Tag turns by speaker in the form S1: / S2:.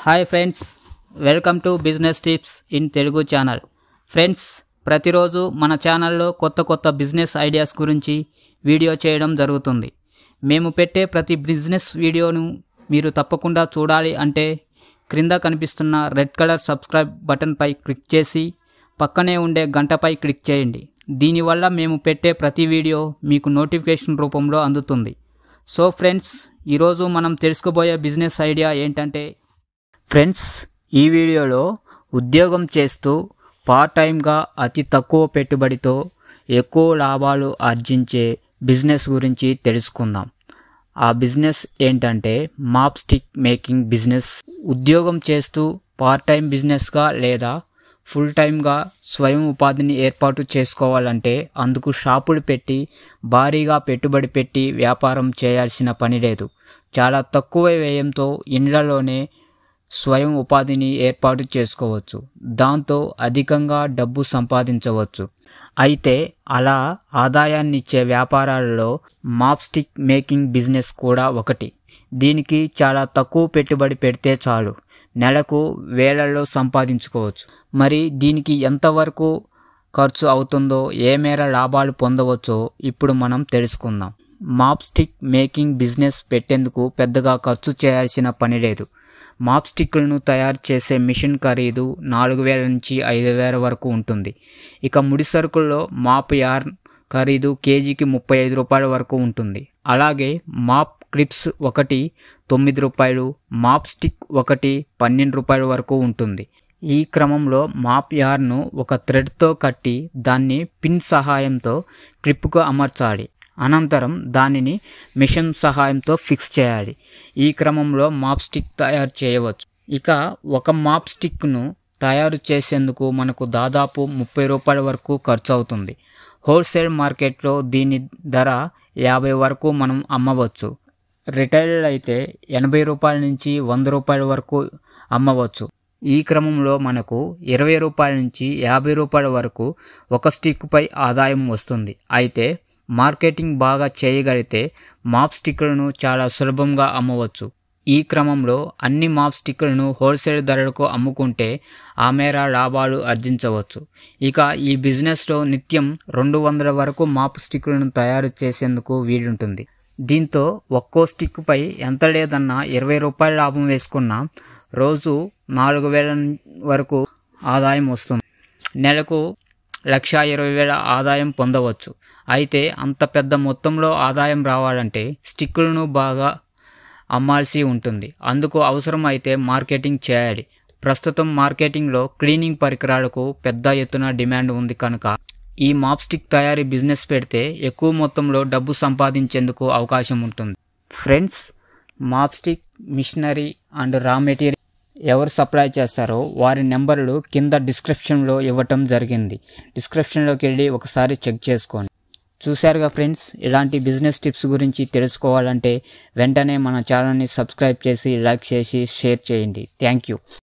S1: hi friends welcome to business tips in Telugu channel friends ప్రతిరోజు మన ఛానల్లో కొత్త కొత్త బిజినెస్ ఐడియాస్ గురించి వీడియో చేయడం జరుగుతుంది మేము పెట్టే ప్రతి బిజినెస్ వీడియోను మీరు తప్పకుండా చూడాలి అంటే క్రింద కనిపిస్తున్న రెడ్ కలర్ సబ్స్క్రైబ్ బటన్పై క్లిక్ చేసి పక్కనే ఉండే గంటపై క్లిక్ చేయండి దీనివల్ల మేము పెట్టే ప్రతి వీడియో మీకు నోటిఫికేషన్ రూపంలో అందుతుంది సో ఫ్రెండ్స్ ఈరోజు మనం తెలుసుకోబోయే బిజినెస్ ఐడియా ఏంటంటే ఫ్రెండ్స్ ఈ వీడియోలో ఉద్యోగం చేస్తూ పార్ట్ టైంగా అతి తక్కువ పెట్టుబడితో ఎక్కువ లాభాలు ఆర్జించే బిజినెస్ గురించి తెలుసుకుందాం ఆ బిజినెస్ ఏంటంటే మాప్ స్టిక్ మేకింగ్ బిజినెస్ ఉద్యోగం చేస్తూ పార్ట్ టైం బిజినెస్గా లేదా ఫుల్ టైమ్గా స్వయం ఉపాధిని ఏర్పాటు చేసుకోవాలంటే అందుకు షాపులు పెట్టి భారీగా పెట్టుబడి పెట్టి వ్యాపారం చేయాల్సిన పని లేదు చాలా తక్కువ వ్యయంతో ఇండ్లలోనే స్వయం ఉపాధిని ఏర్పాటు చేసుకోవచ్చు దాంతో అధికంగా డబ్బు సంపాదించవచ్చు అయితే అలా ఆదాయాన్నిచ్చే వ్యాపారాలలో మాప్స్టిక్ మేకింగ్ బిజినెస్ కూడా ఒకటి దీనికి చాలా తక్కువ పెట్టుబడి పెడితే చాలు నెలకు వేలల్లో సంపాదించుకోవచ్చు మరి దీనికి ఎంతవరకు ఖర్చు అవుతుందో ఏ మేర లాభాలు పొందవచ్చో ఇప్పుడు మనం తెలుసుకుందాం మాప్స్టిక్ మేకింగ్ బిజినెస్ పెట్టేందుకు పెద్దగా ఖర్చు చేయాల్సిన పని లేదు మాప్ స్టిక్లను తయారు చేసే మిషన్ ఖరీదు నాలుగు వేల నుంచి ఐదు వేల వరకు ఉంటుంది ఇక ముడి సరుకుల్లో మాప్ యార్న్ ఖరీదు కేజీకి ముప్పై ఐదు రూపాయల వరకు ఉంటుంది అలాగే మాప్ క్లిప్స్ ఒకటి తొమ్మిది రూపాయలు మాప్ స్టిక్ ఒకటి పన్నెండు రూపాయల వరకు ఉంటుంది ఈ క్రమంలో మాప్ యార్ను ఒక థ్రెడ్తో కట్టి దాన్ని పిన్ సహాయంతో క్లిప్కు అమర్చాలి అనంతరం దానిని మిషన్ సహాయంతో ఫిక్స్ చేయాలి ఈ క్రమంలో మాప్ స్టిక్ తయారు చేయవచ్చు ఇక ఒక మాప్ స్టిక్ను తయారు చేసేందుకు మనకు దాదాపు ముప్పై రూపాయల వరకు ఖర్చు అవుతుంది హోల్సేల్ మార్కెట్లో దీని ధర యాభై వరకు మనం అమ్మవచ్చు రిటైల్ అయితే ఎనభై రూపాయల నుంచి వంద రూపాయల వరకు అమ్మవచ్చు ఈ క్రమంలో మనకు ఇరవై రూపాయల నుంచి యాభై రూపాయల వరకు ఒక స్టిక్పై ఆదాయం వస్తుంది అయితే మార్కెటింగ్ బాగా చేయగలిగితే మాప్ స్టిక్లను చాలా సులభంగా అమ్మవచ్చు ఈ క్రమంలో అన్ని మాప్ స్టిక్లను హోల్సేల్ ధరలకు అమ్ముకుంటే ఆ మేర లాభాలు ఆర్జించవచ్చు ఇక ఈ బిజినెస్లో నిత్యం రెండు వందల వరకు మాప్ స్టిక్లను తయారు చేసేందుకు వీలుంటుంది దీంతో ఒక్కో స్టిక్పై ఎంత లేదన్నా ఇరవై రూపాయల లాభం వేసుకున్నా రోజు నాలుగు వేల వరకు ఆదాయం వస్తుంది నెలకు లక్ష ఇరవై వేల ఆదాయం పొందవచ్చు అయితే అంత పెద్ద మొత్తంలో ఆదాయం రావాలంటే స్టిక్కులను బాగా అమ్మాల్సి ఉంటుంది అందుకు అవసరమైతే మార్కెటింగ్ చేయాలి ప్రస్తుతం మార్కెటింగ్లో క్లీనింగ్ పరికరాలకు పెద్ద ఎత్తున డిమాండ్ ఉంది కనుక ఈ మాప్ స్టిక్ తయారీ బిజినెస్ పెడితే ఎక్కువ మొత్తంలో డబ్బు సంపాదించేందుకు అవకాశం ఉంటుంది friends mop stick machinery and raw material ఎవరు సప్లై చేస్తారో వారి నెంబర్లు కింద డిస్క్రిప్షన్లో ఇవ్వటం జరిగింది డిస్క్రిప్షన్లోకి వెళ్ళి ఒకసారి చెక్ చేసుకోండి చూశారుగా ఫ్రెండ్స్ ఇలాంటి బిజినెస్ టిప్స్ గురించి తెలుసుకోవాలంటే వెంటనే మన ఛానల్ని సబ్స్క్రైబ్ చేసి లైక్ చేసి షేర్ చేయండి థ్యాంక్ యూ